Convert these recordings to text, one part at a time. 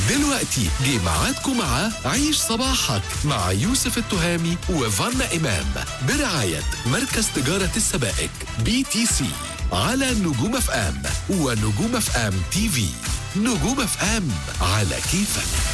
دلوقتي جه ميعادكم مع عيش صباحك مع يوسف التهامي وفانا إمام برعاية مركز تجارة السبائك بي تي سي على نجوم اف ام ونجوم اف ام تي في نجوم اف ام على كيفك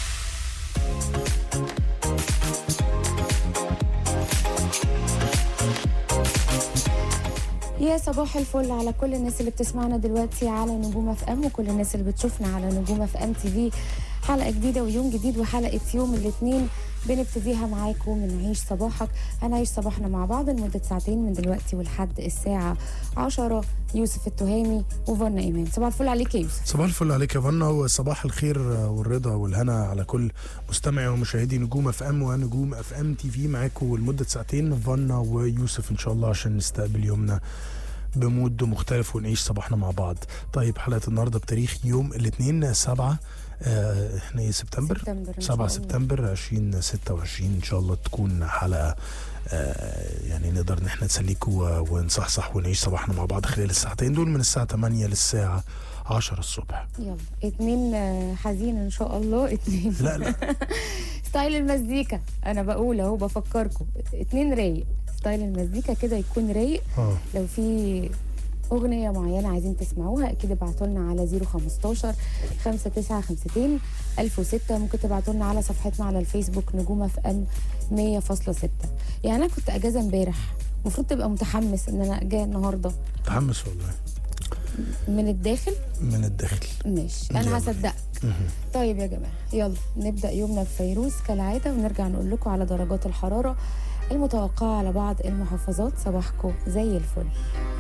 يا صباح الفل على كل الناس اللي بتسمعنا دلوقتي على نجوم اف ام وكل الناس اللي بتشوفنا على نجوم اف ام تي في حلقه جديده ويوم جديد وحلقه يوم الاثنين بنبتديها معاكم من عيش صباحك هنعيش صباحنا مع بعض لمده ساعتين من دلوقتي ولحد الساعه 10 يوسف التهامي وفنا ايمان صباح الفل عليك يا يوسف صباح الفل عليك يا فنا وصباح الخير والرضا والهنا على كل مستمعي ومشاهدي نجوم اف ام ونجوم اف ام تي في معاكم لمده ساعتين فنا ويوسف ان شاء الله عشان نستقبل يومنا بمود مختلف ونعيش صباحنا مع بعض طيب حلقه النهارده بتاريخ يوم الاثنين 7 آه، احنا ايه سبتمبر سبتمبر إن شاء 7 الله. سبتمبر 2026 ان شاء الله تكون حلقه آه، يعني نقدر ان احنا نسليكوا ونصحصح ونعيش صباحنا مع بعض خلال الساعتين دول من الساعه 8 للساعه 10 الصبح يلا اتنين آه، حزين ان شاء الله اتنين لا لا ستايل المزيكا انا بقول اهو بفكركم اتنين رايق ستايل المزيكا كده يكون رايق اه لو في أغنية معينة عايزين تسمعوها أكيد ابعتوا لنا على 015 5952 1006 ممكن تبعتوا لنا على صفحتنا على الفيسبوك نجوم اف ام 100.6 يعني أنا كنت أجازة امبارح المفروض تبقى متحمس إن أنا جاي النهاردة متحمس والله من الداخل من الداخل ماشي يلا. أنا هصدقك مهم. طيب يا جماعة يلا نبدأ يومنا بفيروز كالعادة ونرجع نقول لكم على درجات الحرارة المتوقعة على بعض المحافظات صباحكم زي الفل